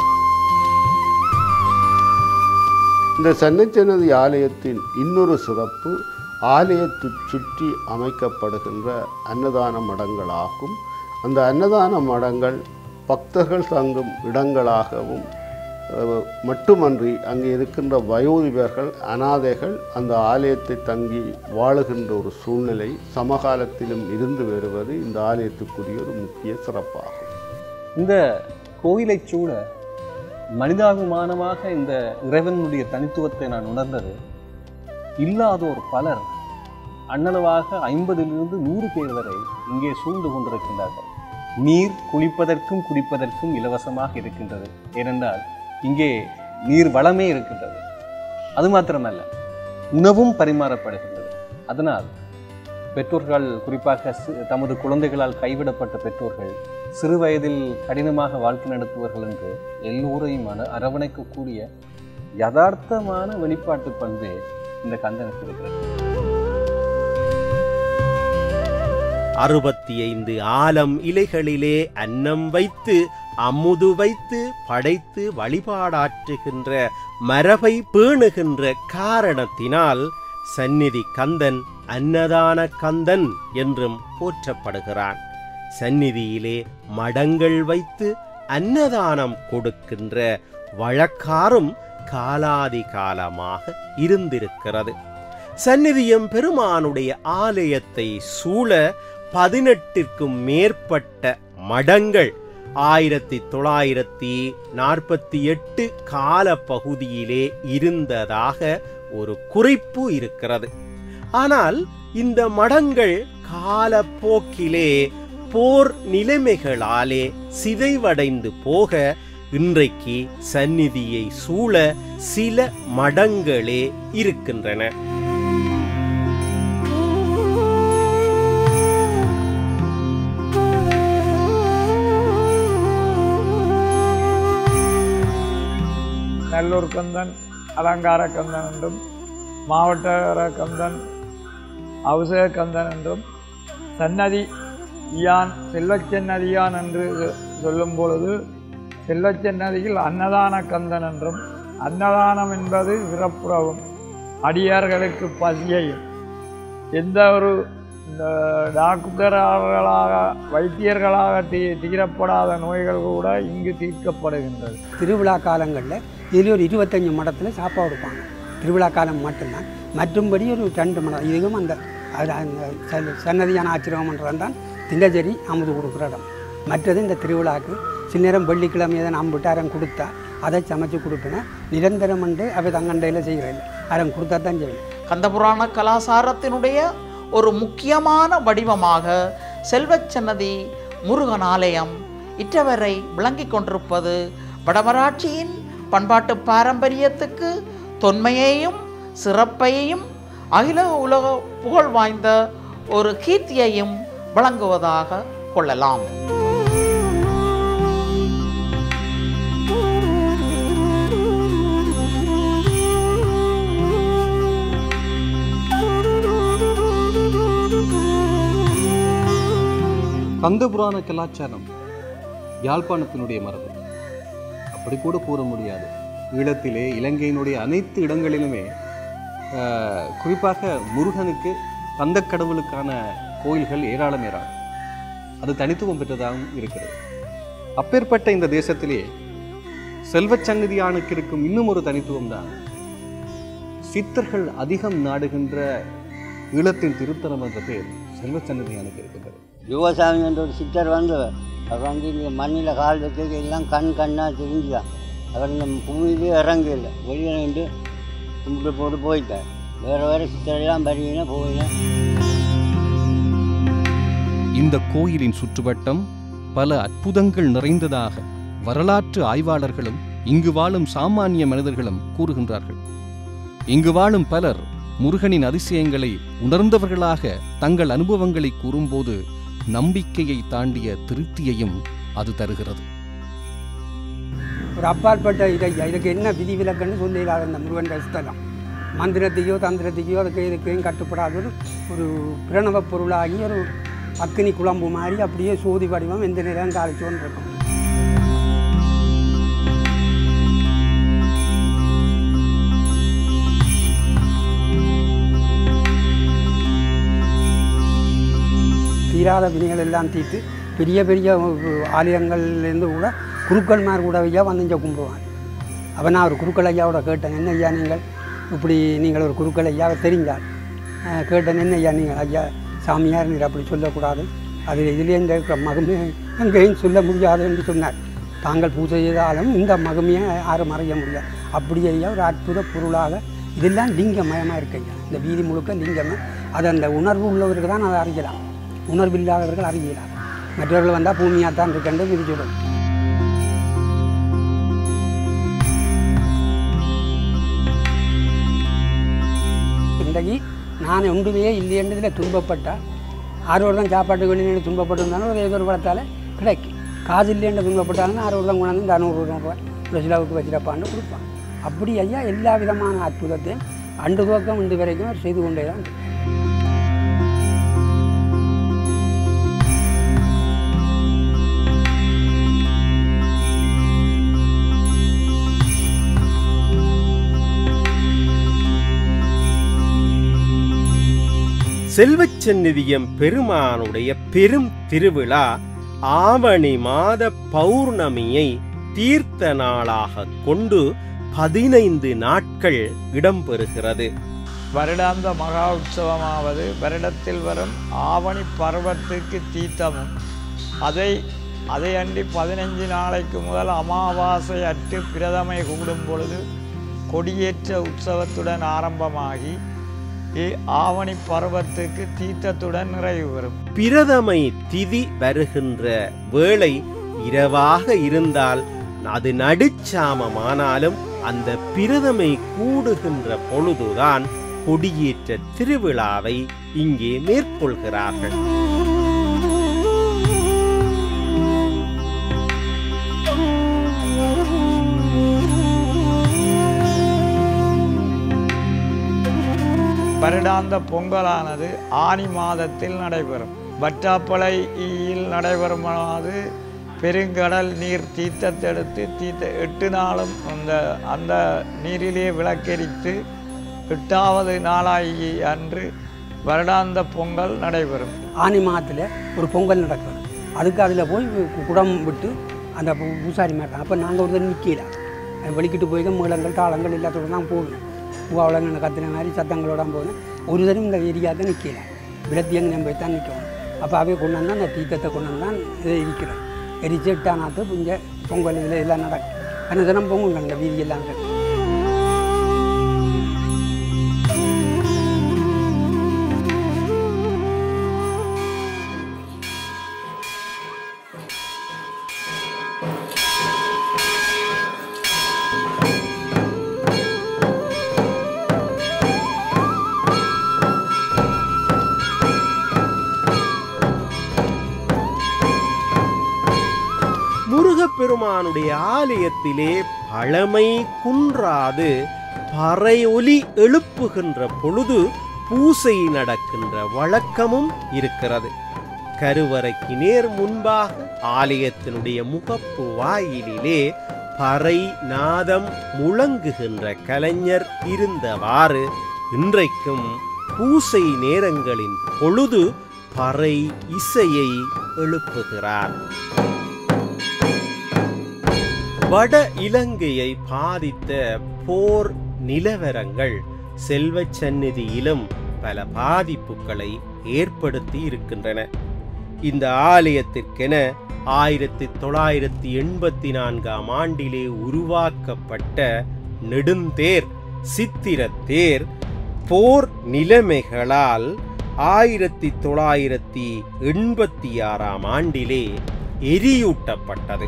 இந்த சன்னச்சன்னதி ஆலயத்தின் இன்னொரு சிறப்பு ஆலயத்தை சுற்றி அமைக்கப்படுகின்ற அன்னதான மடங்களாகும் அந்த அன்னதான மடங்கள் பக்தர்கள் தங்கும் இடங்களாகவும் அஹ், மட்டுமன்றி அங்கே இருக்கின்ற வயோதிபர்கள் அனாதைகள் அந்த ஆலயத்தை தங்கி வாழுகின்ற ஒரு சூழ்நிலை சமகாலத்திலும் இருந்து வருவது இந்த ஆலயத்துக்குரிய ஒரு முக்கிய சிறப்பாகும் இந்த கோயிலைச் சூழ மனிதாபிமானமாக இந்த இறைவனுடைய தனித்துவத்தை நான் உணர்ந்தது இல்லாதோர் பலர் அண்ணளவாக ஐம்பதிலிருந்து நூறு பேர் வரை இங்கே சூழ்ந்து கொண்டிருக்கின்றார்கள் நீர் குளிப்பதற்கும் குடிப்பதற்கும் இலவசமாக இருக்கின்றது ஏனென்றால் இங்கே நீர் வளமே இருக்கின்றது அது மாத்திரமல்ல உணவும் பரிமாறப்படுகின்றது அதனால் பெற்றோர்கள் குறிப்பாக சி- தமது குழந்தைகளால் கைவிடப்பட்ட பெற்றோர்கள் சிறு வயதில் கடினமாக வாழ்க்கை நடத்துவர்கள் என்று எல்லோரையும் அர அரவணைக்கக்கூடிய யதார்த்தமான வெளிப்பாட்டு பண்பே இந்த கந்தனுக்கு இருக்கிறது அறுபத்தி ஐந்து ஆலம் இலைகளிலே அன்னம் வைத்து அமுது வைத்து படைத்து வழிபாடாற்றுகின்ற மரபை பேணுகின்ற காரணத்தினால் சந்நிதி கந்தன் அன்னதான கந்தன் என்றும் போற்றப்படுகிறான் சந்நிதியிலே மடங்கள் வைத்து அன்னதானம் கொடுக்கின்ற வழக்காரும் காலாதி காலமாக இருந்திருக்கிறது சந்நிதியம் பெருமானுடைய ஆலயத்தை சூழ பதினெட்டிற்கும் மேற்பட்ட மடங்கள் ஆயிரத்தி தொள்ளாயிரத்தி நாற்பத்தி எட்டு கால பகுதியிலே இருந்ததாக ஒரு குறிப்பு இருக்கிறது ஆனால் இந்த மடங்கள் காலப்போக்கிலே போர் நிலைமைகளாலே சிதைவடைந்து போக இன்றைக்கு சந்நிதியை சூழ சில மடங்களே இருக்கின்றன நல்லூர் கந்தன் அலங்கார கந்தன் என்றும் மாவட்ட கந்தன் அவசர கந்தன் என்றும் சன்னதி இயான் செல்லச்சன்னதியான் என்று சொல்லும் பொழுது செல்லச்சன்னதியில் அன்னதான கந்தன் என்றும் அன்னதானம் என்பது சிறப்புறவும் அடியார்களுக்கு பசியையும் எந்த ஒரு இந்த டாக்டர்களாக வைத்தியர்களாக தீ தீரப்படாத நோய்கள் கூட இங்கு தீர்க்கப்படுகின்றது திருவிழா காலங்களில் இதில் ஒரு இருபத்தஞ்சி மடத்தில் சாப்பாடு கொடுப்பாங்க திருவிழா காலம் மட்டும்தான் மற்றும்படி ஒரு ரெண்டு மடம் இதுவும் அந்த அது அந்த ச- சன்னதியான ஆச்சரியமன்றம் தான் திண்டச்சேரி அமுது கொடுக்குற இடம் மற்றது இந்த திருவிழாக்கு சில நேரம் வெள்ளிக்கிழமை எதை நாம் விட்டு அரம் கொடுத்தா அதை சமைச்சு கொடுப்பேன் நிரந்தரம் வந்து அவை தங்கண்டையில் செய்கிறேன் அரம் கொடுத்தா தான் செய்வேன் கந்தபுராண கலாசாரத்தினுடைய ஒரு முக்கியமான வடிவமாக செல்வச்சன்னதி முருகன் ஆலயம் இற்றவரை விளங்கிக் கொண்டிருப்பது வடமராட்சியின் பண்பாட்டு பாரம்பரியத்துக்கு தொன்மையையும் சிறப்பையும் அகில உலக புகழ் வாய்ந்த ஒரு கீர்த்தியையும் வழங்குவதாக கொள்ளலாம் கந்தபுராண கலாச்சாரம் யாழ்ப்பாணத்தினுடைய மரபு அப்படி கூட கூற முடியாது ஈழத்திலே இலங்கையினுடைய அனைத்து இடங்களிலுமே ஆஹ், குறிப்பாக முருகனுக்கு கந்த கடவுளுக்கான கோயில்கள் ஏராளம் ஏராளம் அது தனித்துவம் பெற்றதாகவும் இருக்கிறது அப்பேற்பட்ட இந்த தேசத்திலே செல்வச் சந்நிதியானுக்கு இருக்கும் இன்னும் ஒரு தனித்துவம் தான் சித்தர்கள் அதிகம் நாடுகின்ற ஈழத்தின் திருத்தலம் என்ற பேர் செல்வச் சந்நிதியானுக்கு இருக்கின்றது யுவசாமி என்ற ஒரு சித்தர் வந்தவர் அவர் வந்து இங்கே மண்ணில் கால் வச்சது எல்லாம் கண் கண்ணாக தெரிஞ்சுதான் அவர் இந்த பூமியிலே இறங்கல வெளியே நின்று கும்பிட்டு போட்டு போயிட்டார் வேறு வேறு சித்தரெல்லாம் பறியினா போயினா இந்த கோயிலின் சுற்றுவட்டம் பல அற்புதங்கள் நிறைந்ததாக வரலாற்று ஆய்வாளர்களும் இங்கு வாழும் சாமானிய மனிதர்களும் கூறுகின்றார்கள் இங்கு வாழும் பலர் முருகனின் அதிசயங்களை உணர்ந்தவர்களாக தங்கள் அனுபவங்களை கூறும்போது நம்பிக்கையை தாண்டிய திருப்தியையும் அது தருகிறது ஒரு அப்பாற்பட்ட இதை இதுக்கு என்ன விதி விலக்குன்னு சொல்லி இல்லாத இந்த முருகன் ரசித்தலாம் மந்திரத்தையோ தந்திரத்தையோ அதுக்கு இதுக்கும் கட்டுப்படாத ஒரு ஒரு பிரணவ பொருளாகி ஒரு அக்கினி குழம்பு மாதிரி அப்படியே சோதி வடிவம் எந்த நேரம் காலிச்சோன்னு இருக்கும் தீராத வினைகள் எல்லாம் தீர்த்து பெரிய பெரிய ஆலயங்கள்லேருந்து கூட குருக்கள்மார் கூட ஐயா வந்து இங்கே கும்பிடுவாங்க அப்போ நான் ஒரு குருக்கள் ஐயாவோட கேட்டேன் என்ன ஐயா நீங்கள் இப்படி நீங்கள் ஒரு குருக்கள் ஐயாவை தெரிஞ்சால் அஹ் கேட்டேன் என்ன ஐயா நீங்கள் ஐயா சாமியார் நீர் அப்படி சொல்லக்கூடாது அது இதிலே இந்த இருக்கிற மகமே எங்கேயும் சொல்ல முடியாது என்று சொன்னார் தாங்கள் பூஜை செய்தாலும் இந்த மகமையை யாரும் மறைய முடியாது அப்படி ஐயா ஒரு அற்புத பொருளாக இதெல்லாம் லிங்கமயமாக இருக்கு ஐயா இந்த வீதி முழுக்க லிங்கமே அது அந்த உணர்வு உள்ளவருக்கு தான் அதை அறியலாம் உணர்வு இல்லாதவர்கள் அறியலாம் மற்றவர்கள் வந்தால் பூமியாக தான் இருக்கண்டு விதிச்சுடும் இன்றைக்கு நான் ஒன்றுமே இல்லைன்றதில் துன்பப்பட்டால் ஆறு தான் சாப்பாட்டுக்கு வெளியில் துன்பப்பட்டிருந்தாலும் ஒரு ஏதோ ஒரு பழத்தால் கிடைக்கும் காசு இல்லைன்ற துன்பப்பட்டாலும் ஆறு தான் கொண்டாந்து இந்த அறுநூறு ரூபாய் ஒரு சிலவுக்கு வச்சிருப்பான்னு கொடுப்பான் அப்படி ஐயா எல்லா விதமான அற்புதத்தையும் அன்று துவக்கம் இன்று வரைக்கும் அவர் செய்து கொண்டே தான் இருக்கார். செல்வச்சந்நிதியம் பெருமானுடைய பெரும் திருவிழா ஆவணி மாத பௌர்ணமியை தீர்த்த நாளாக கொண்டு பதினைந்து நாட்கள் இடம்பெறுகிறது வருடாந்த மகா உற்சவமாவது வருடத்தில் வரும் ஆவணி பருவத்துக்கு தீர்த்தமும் அதை அதை அன்றி பதினைஞ்சு நாளைக்கு முதல் அமாவாசை அற்று பிரதமை கூடும் பொழுது கொடியேற்ற உற்சவத்துடன் ஆரம்பமாகி இ- ஆவணி பருவத்துக்கு தீர்த்தத்துடன் நிறைவு பெறும் பிரதமை திதி வருகின்ற வேளை இரவாக இருந்தால் அது நடுச்சாமமானாலும் அந்த பிரதமை கூடுகின்ற பொழுதுதான் கொடியேற்ற திருவிழாவை இங்கே மேற்கொள்கிறார்கள் வருடாந்த பொங்கலானது ஆனி மாதத்தில் நடைபெறும் வட்டாப்பளையில் நடைபெறுமானது பெருங்கடல் நீர் தீர்த்தத்தெடுத்து தீர்த்த எட்டு நாளும் அந்த அந்த நீரிலே விளக்கெரித்து எட்டாவது நாளாகி அன்று வருடாந்த பொங்கல் நடைபெறும் ஆனி மாதத்தில் ஒரு பொங்கல் நடக்கும் அதுக்கு அதில் போய் கு- குடம் விட்டு அந்த பூ- பூசாரி மாட்டாங்க அப்போ நாங்கள் ஒரு நிற்கல வெளிக்கிட்டு போய் மேளங்கள் தாளங்கள் எல்லாத்தோட தான் போகணும் பூவாவளங்க கத்துன மாதிரி சத்தங்களோட தான் போகணும் ஒரு தரம் இந்த ஏரியாவுக்கு நிற்கல விளத்தியங்க நம்ம போய் தான் நிற்கணும் அப்போ அவைய கொண்டு வந்தால் அந்த தீர்த்தத்தை கொண்டு வந்தான் இதை எரிக்கிறோம் எரிச்சு எட்டானாத்து புஞ்ச பொங்கல் இதில் எல்லாம் நடக்கும் அந்த தினம் பொங்குங்க இந்த வீதி எல்லாம் இருக்கு முருகப்பெருமானுடைய ஆலயத்திலே பழமை குன்றாது பறையொலி எழுப்புகின்ற பொழுது பூசை நடக்கின்ற வழக்கமும் இருக்கிறது கருவறைக்கு நேர் முன்பாக ஆலயத்தினுடைய முகப்பு வாயிலிலே பறை நாதம் முழங்குகின்ற கலைஞர் இருந்தவாறு இன்றைக்கும் பூசை நேரங்களின் பொழுது பறை இசையை எழுப்புகிறார் வட இலங்கையை பாதித்த போர் நிலவரங்கள் செல்வச் சந்நிதியிலும் பல பாதிப்புகளை ஏற்படுத்தி இருக்கின்றன இந்த ஆலயத்திற்கென ஆயிரத்தி தொள்ளாயிரத்தி எண்பத்தி நான்காம் ஆண்டிலே உருவாக்கப்பட்ட நெடுந்தேர் சித்திரத்தேர் போர் நிலைமைகளால் ஆயிரத்தி தொள்ளாயிரத்தி எண்பத்தி ஆறாம் ஆண்டிலே எரியூட்டப்பட்டது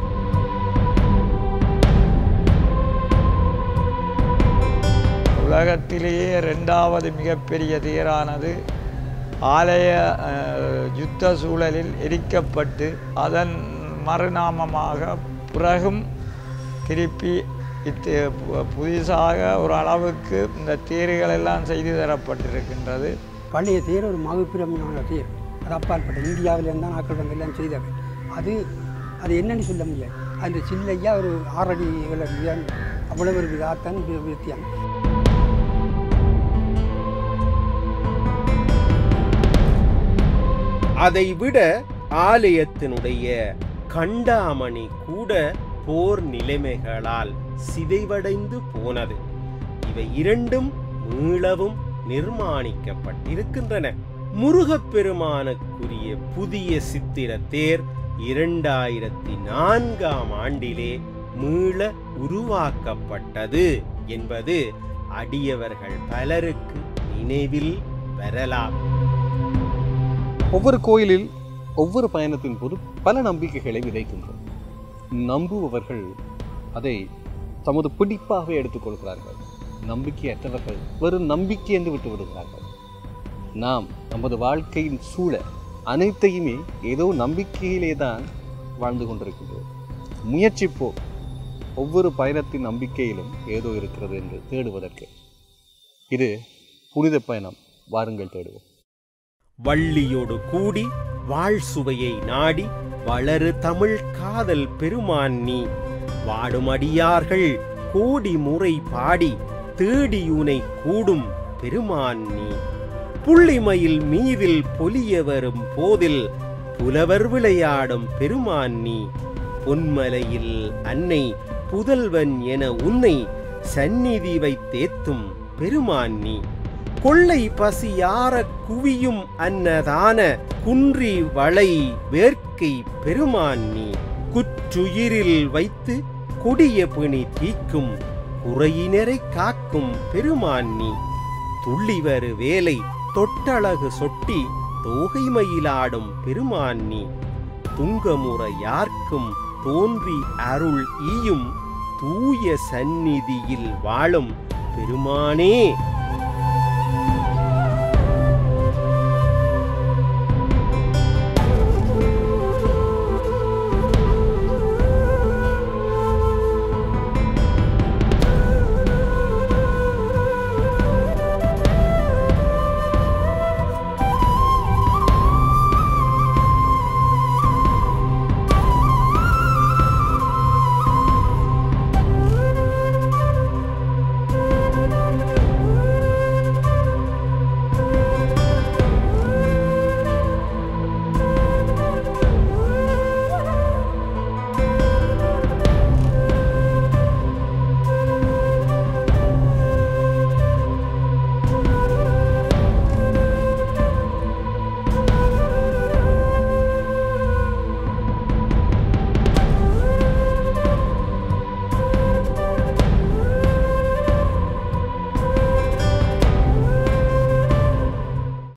உலகத்திலேயே ரெண்டாவது மிகப்பெரிய தேரானது ஆலய அஹ், யுத்த சூழலில் எரிக்கப்பட்டு அதன் மறுநாமமாக பிறகும் திருப்பி இத்து பு- புதிதாக ஒரு அளவுக்கு இந்த தேர்கள் எல்லாம் செய்து தரப்பட்டிருக்கின்றது பழைய தேர் ஒரு மகப்பிரமையான தேர் அது அப்பாற்பட்ட இந்தியாவிலேருந்து தான் ஆக்கள் வந்து எல்லாம் செய்தவை அது அது என்னன்னு சொல்ல முடியாது அந்த சில்லையா ஒரு ஆறடி விதம் அவ்வளவு ஒரு விதாத்தான் வித்தியம் அதைவிட ஆலயத்தினுடைய கண்டாமணி கூட போர் நிலைமைகளால் சிதைவடைந்து போனது இவை இரண்டும் மீளவும் நிர்மாணிக்கப்பட்டிருக்கின்றன முருகப்பெருமானுக்குரிய புதிய சித்திர தேர் இரண்டாயிரத்தி நான்காம் ஆண்டிலே மீள உருவாக்கப்பட்டது என்பது அடியவர்கள் பலருக்கு நினைவில் வரலாம் ஒவ்வொரு கோயிலில் ஒவ்வொரு பயணத்தின் போது பல நம்பிக்கைகளை விதைக்கின்றோம் நம்புபவர்கள் அதை தமது பிடிப்பாக எடுத்துக்கொள்கிறார்கள் நம்பிக்கையற்றவர்கள் வெறும் நம்பிக்கை என்று விட்டு விடுகிறார்கள் நாம் நமது வாழ்க்கையின் சூழ அனைத்தையுமே ஏதோ நம்பிக்கையிலே தான் வாழ்ந்து கொண்டிருக்கின்றோம் முயற்சிப்போம் ஒவ்வொரு பயணத்தின் நம்பிக்கையிலும் ஏதோ இருக்கிறது என்று தேடுவதற்கு இது புனித பயணம் வாருங்கள் தேடுவோம் வள்ளியோடு கூடி வாழ் சுவையை நாடி வளரு தமிழ் காதல் பெருமான் நீ வாடுமடியார்கள் கோடி முறை பாடி தேடியூனை கூடும் பெருமான் நீ புள்ளிமயில் மீதில் பொலிய வரும் போதில் புலவர் விளையாடும் பெருமான் நீ பொன்மலையில் அன்னை புதல்வன் என உன்னை சந்நிதி வைத்தேத்தும் பெருமான் நீ கொள்ளை பசியார குவியும் அன்னதான குன்றி வளை வேர்க்கை பெருமான் நீ குற்றுயிரில் வைத்து கொடிய பிணி தீக்கும் குறையினரை காக்கும் பெருமான் நீ துள்ளிவரு வேலை தொட்டழகு சொட்டி தோகை மயிலாடும் பெருமான் நீ துங்கமுற யார்க்கும் தோன்றி அருள் ஈயும் தூய சந்நிதியில் வாழும் பெருமானே